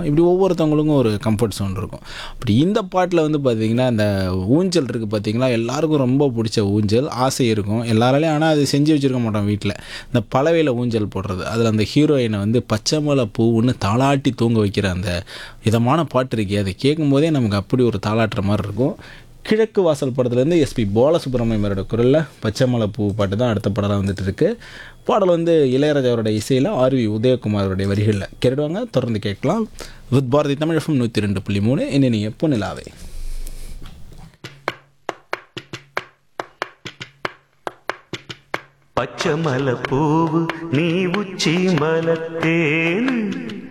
இருக்கும் இப்படி ஒவ்வொருத்தவங்களுக்கும் ஒரு கம்ஃபர்ட் சவுண்ட் இருக்கும் அப்படி இந்த பாட்டில் வந்து பார்த்திங்கன்னா இந்த ஊஞ்சல் இருக்குது பார்த்தீங்களா எல்லாருக்கும் ரொம்ப பிடிச்ச ஊஞ்சல் ஆசை இருக்கும் எல்லாராலையும் ஆனால் அது செஞ்சு வச்சுருக்க மாட்டோம் வீட்டில் இந்த பலவையில் ஊஞ்சல் போடுறது அதில் அந்த ஹீரோயினை வந்து பச்சை மலை பூவுன்னு தாளாட்டி தூங்க வைக்கிற அந்த இதமான பாட்டு இருக்கே அதை கேட்கும்போதே நமக்கு அப்படி ஒரு தாளாட்டுற மாதிரி இருக்கும் கிழக்கு வாசல் படத்துலேருந்து எஸ்பி பாலசுப்ரமணியமரோட குரலில் பச்சைமலை பூ பாட்டு தான் அடுத்த படம்லாம் வந்துட்டு இருக்கு பாடல் வந்து இளையராஜாவோட இசையில் ஆர்வி உதயகுமாரோடைய வரிகளில் கேட்டுவாங்க தொடர்ந்து கேட்கலாம் வித் பாரதி தமிழகம் நூற்றி ரெண்டு புள்ளி மூணு என்ன நீ எப்போ நிலாவே பச்சை மலை பூவு நீ உச்சி மலத்தேன்